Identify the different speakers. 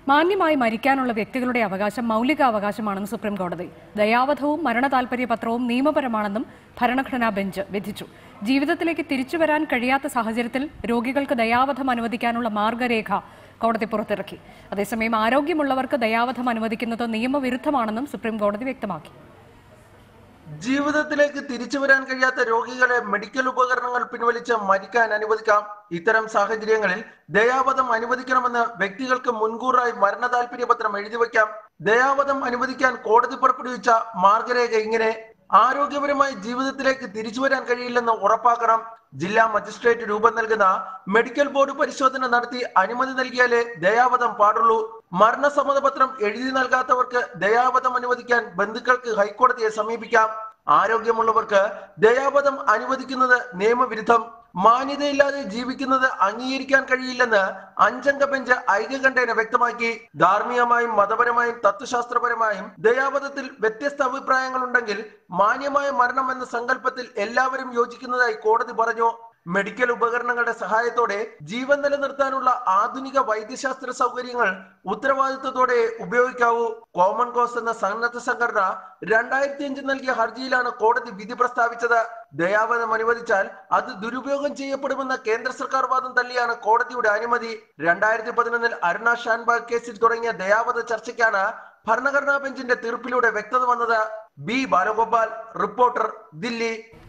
Speaker 1: മാന്യമായി മരിക്കാനുള്ള വ്യക്തികളുടെ അവകാശം മൗലിക അവകാശമാണെന്ന് സുപ്രീം കോടതി ദയാവധവും മരണ താൽപര്യ പത്രവും നിയമപരമാണെന്നും ഭരണഘടനാ ബെഞ്ച് വിധിച്ചു ജീവിതത്തിലേക്ക് തിരിച്ചുവരാൻ കഴിയാത്ത സാഹചര്യത്തിൽ രോഗികൾക്ക് ദയാവധം അനുവദിക്കാനുള്ള മാർഗരേഖ കോടതി പുറത്തിറക്കി അതേസമയം ആരോഗ്യമുള്ളവർക്ക് ദയാവധം അനുവദിക്കുന്നത് നിയമവിരുദ്ധമാണെന്നും സുപ്രീം കോടതി വ്യക്തമാക്കി
Speaker 2: ജീവിതത്തിലേക്ക് തിരിച്ചു വരാൻ കഴിയാത്ത രോഗികളെ മെഡിക്കൽ ഉപകരണങ്ങൾ പിൻവലിച്ച് മരിക്കാൻ അനുവദിക്കാം ഇത്തരം സാഹചര്യങ്ങളിൽ ദയാവധം അനുവദിക്കണമെന്ന് വ്യക്തികൾക്ക് മുൻകൂറായി മരണ താൽപര്യ പത്രം എഴുതി വയ്ക്കാം ദയാവധം അനുവദിക്കാൻ കോടതി പുറപ്പെടുവിച്ച മാർഗരേഖ ഇങ്ങനെ ആരോഗ്യപരമായി ജീവിതത്തിലേക്ക് തിരിച്ചു വരാൻ കഴിയില്ലെന്ന് ഉറപ്പാക്കണം ജില്ലാ മജിസ്ട്രേറ്റ് രൂപം നൽകുന്ന മെഡിക്കൽ ബോർഡ് പരിശോധന നടത്തി അനുമതി നൽകിയാലേ ദയാവധം പാടുള്ളൂ മരണസമ്മതപത്രം എഴുതി നൽകാത്തവർക്ക് ദയാവധം അനുവദിക്കാൻ ബന്ധുക്കൾക്ക് ഹൈക്കോടതിയെ സമീപിക്കാം ആരോഗ്യമുള്ളവർക്ക് ദയാവധം അനുവദിക്കുന്നത് നിയമവിരുദ്ധം മാന്യതയില്ലാതെ ജീവിക്കുന്നത് അംഗീകരിക്കാൻ കഴിയില്ലെന്ന് അഞ്ചംഗ ബെഞ്ച് ഐക്യകണ്ഠേന വ്യക്തമാക്കി ധാർമ്മികമായും മതപരമായും തത്വശാസ്ത്രപരമായും ദയാവധത്തിൽ വ്യത്യസ്ത അഭിപ്രായങ്ങളുണ്ടെങ്കിൽ മാന്യമായ മരണം എന്ന സങ്കല്പത്തിൽ എല്ലാവരും യോജിക്കുന്നതായി കോടതി പറഞ്ഞു മെഡിക്കൽ ഉപകരണങ്ങളുടെ സഹായത്തോടെ ജീവൻ നിലനിർത്താനുള്ള ആധുനിക വൈദ്യശാസ്ത്ര സൗകര്യങ്ങൾ ഉത്തരവാദിത്വത്തോടെ ഉപയോഗിക്കാവൂ കോമൺ കോസ് എന്ന സന്നദ്ധ സംഘടന രണ്ടായിരത്തി അഞ്ച് നൽകിയ ഹർജിയിലാണ് കോടതി വിധി പ്രസ്താവിച്ചത് ദയാവധം അനുവദിച്ചാൽ അത് ദുരുപയോഗം ചെയ്യപ്പെടുമെന്ന കേന്ദ്ര സർക്കാർ വാദം തള്ളിയാണ് കോടതിയുടെ അനുമതി രണ്ടായിരത്തി പതിനൊന്നിൽ അരുണ ഷാൻബാഗ് കേസിൽ തുടങ്ങിയ ദയാവധ ചർച്ചയ്ക്കാണ് ഭരണഘടനാ ബെഞ്ചിന്റെ തീർപ്പിലൂടെ വ്യക്തത വന്നത് ബി ബാലഗോപാൽ റിപ്പോർട്ടർ ദില്ലി